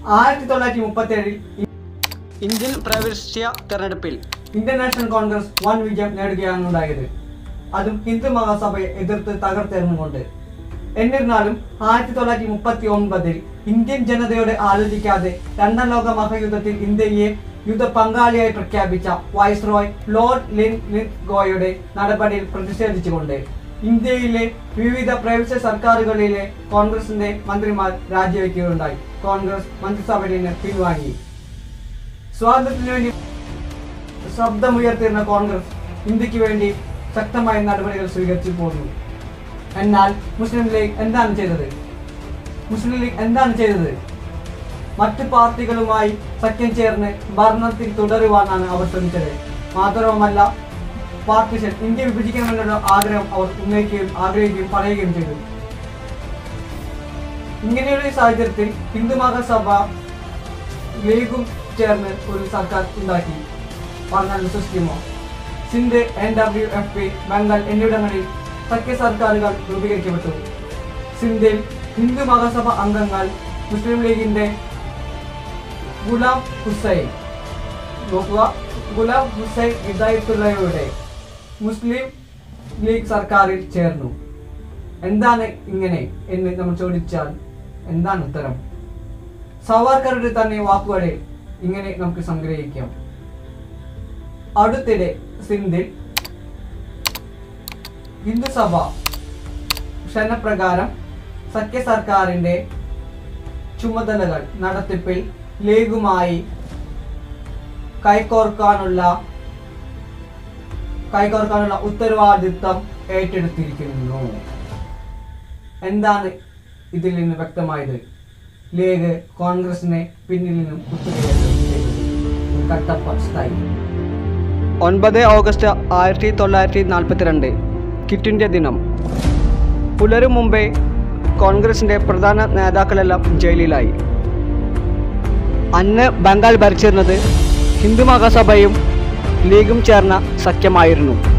ആയിരത്തി തൊള്ളായിരത്തി മുപ്പത്തി ഏഴിൽ ഇന്ത്യൻ പ്രവിശ്യ തെരഞ്ഞെടുപ്പിൽ ഇന്ത്യൻ നാഷണൽ കോൺഗ്രസ് വൻ വിജയം നേടുകയാണ് ഉണ്ടായത് അതും ഹിന്ദു മഹാസഭയെ എതിർത്ത് തകർത്തെറിഞ്ഞുകൊണ്ട് എന്നിരുന്നാലും ആയിരത്തി തൊള്ളായിരത്തി മുപ്പത്തി ഒൻപതിൽ ഇന്ത്യൻ ജനതയോട് ആലോചിക്കാതെ രണ്ടാം ലോക മഹായുദ്ധത്തിൽ ഇന്ത്യയെ യുദ്ധ പങ്കാളിയായി പ്രഖ്യാപിച്ച വൈസ്രോയ് ലോർഡ് ലിൻ ലിൻ ഗോയുടെ നടപടിയിൽ പ്രതിഷേധിച്ചുകൊണ്ട് ഇന്ത്യയിലെ വിവിധ പ്രവിശ്യ സർക്കാരുകളിലെ കോൺഗ്രസിന്റെ മന്ത്രിമാർ രാജിവെക്കുകയുണ്ടായി കോൺഗ്രസ് മന്ത്രിസഭയിൽ നിന്ന് പിൻവാങ്ങി സ്വാതന്ത്ര്യത്തിന് വേണ്ടി ശബ്ദമുയർത്തിയിരുന്ന കോൺഗ്രസ് ഇന്ത്യക്ക് വേണ്ടി ശക്തമായ നടപടികൾ സ്വീകരിച്ചു പോന്നു എന്നാൽ മുസ്ലിം ലീഗ് എന്താണ് ചെയ്തത് മുസ്ലിം ലീഗ് എന്താണ് ചെയ്തത് മറ്റു പാർട്ടികളുമായി സഖ്യം ചേർന്ന് ഭരണത്തിൽ തുടരുവാനാണ് അവർ ശ്രമിച്ചത് മാത്രവുമല്ല പാർട്ടിഷൻ ഇന്ത്യ വിഭജിക്കണമെന്നുള്ള ആഗ്രഹം അവർ ഉന്നയിക്കുകയും ആഗ്രഹിക്കുകയും പറയുകയും ചെയ്തു ഇങ്ങനെയുള്ള സാഹചര്യത്തിൽ ഹിന്ദു മഹാസഭ ലീഗും ചേർന്ന് ഒരു സർക്കാർ ഉണ്ടാക്കി പറഞ്ഞാൽ വിശ്വസിക്കുമോ Sindh N W F P Bengal എന്നിവിടങ്ങളിൽ സഖ്യ സർക്കാരുകൾ രൂപീകരിക്കപ്പെട്ടു സിന്ധിൽ ഹിന്ദു മഹാസഭ അംഗങ്ങൾ മുസ്ലിം ലീഗിന്റെ ഗുലാം ഹുസൈൻ നോക്കുക ഗുലാം ഹുസൈൻ ഹിദായത്തുള്ളയുടെ മുസ്ലിം ലീഗ് സർക്കാരിൽ ചേർന്നു എന്താണ് ഇങ്ങനെ എന്ന് നമ്മൾ ചോദിച്ചാൽ എന്താണ് ഉത്തരം സവാർക്കറുടെ തന്നെ വാക്കുകളിൽ ഇങ്ങനെ നമുക്ക് സംഗ്രഹിക്കാം അടുത്തിടെ സിന്ധിൽ ഹിന്ദുസഭ ക്ഷണപ്രകാരം സഖ്യ സർക്കാരിന്റെ ചുമതലകൾ നടത്തിപ്പിൽ ലീഗുമായി കൈകോർക്കാനുള്ള കൈകോർക്കാനുള്ള ഉത്തരവാദിത്തം ഏറ്റെടുത്തിരിക്കുന്നു എന്താണ് ഇതിൽ നിന്ന് വ്യക്തമായത് ലീഗ് കോൺഗ്രസിനെ പിന്നിൽ നിന്നും കുത്തുകയാണ് ചെയ്തത്. ഒരു കട്ടപ്പ സ്ഥായി ഒൻപത് ഓഗസ്റ്റ് ആയിരത്തി തൊള്ളായിരത്തി നാൽപ്പത്തിരണ്ട് ക്വിറ്റ് ഇന്ത്യ ദിനം പുലരും മുമ്പേ കോൺഗ്രസിൻ്റെ പ്രധാന നേതാക്കളെല്ലാം ജയിലിലായി അന്ന് ബംഗാൾ ഭരിച്ചിരുന്നത് ഹിന്ദു മഹാസഭയും ലീഗും ചേർന്ന സഖ്യമായിരുന്നു